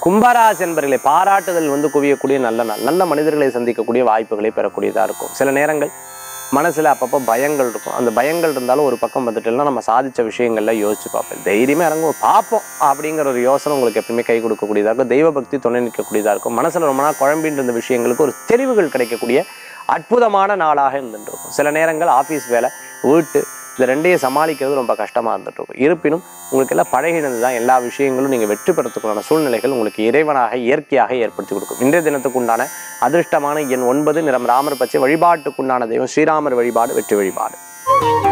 கும்பராசி என்பர்களை பாராட்டுதல் வந்து குவியக்கூடிய நல்ல நாள் நல்ல மனிதர்களை சந்திக்கக்கூடிய வாய்ப்புகளை பெறக்கூடியதாக இருக்கும் சில நேரங்கள் மனசில் அப்பப்போ பயங்கள் இருக்கும் அந்த பயங்கள் இருந்தாலும் ஒரு பக்கம் வந்துட்டுலாம் நம்ம சாதிச்ச விஷயங்கள்ல யோசிச்சு பார்ப்பேன் தைரியமாக இறங்குவோம் பார்ப்போம் அப்படிங்கிற ஒரு யோசனை உங்களுக்கு எப்பவுமே கை கொடுக்கக்கூடியதாக இருக்கும் தெய்வ பக்தி துணை நிற்கக்கூடியதாக இருக்கும் மனசில் ரொம்ப நாள் குழம்பின்னு இருந்த விஷயங்களுக்கு ஒரு தெளிவுகள் கிடைக்கக்கூடிய அற்புதமான நாளாக இருந்துட்டு இருக்கும் சில நேரங்கள் ஆஃபீஸ் வேலை வீட்டு இந்த ரெண்டையும் சமாளிக்கிறது ரொம்ப கஷ்டமாக இருந்துட்டு இருக்கும் இருப்பினும் உங்களுக்கு எல்லாம் பழகினது தான் எல்லா விஷயங்களும் நீங்கள் வெற்றி பெறத்துக்குண்டான சூழ்நிலைகள் உங்களுக்கு இறைவனாக இயற்கையாக ஏற்படுத்தி கொடுக்கும் இன்றைய தினத்துக்கு உண்டான அதிர்ஷ்டமான எண் ஒன்பது நிறம் ராமர் பச்சை வழிபாட்டுக்குண்டான தெய்வம் ஸ்ரீராமர் வழிபாடு வெற்றி வழிபாடு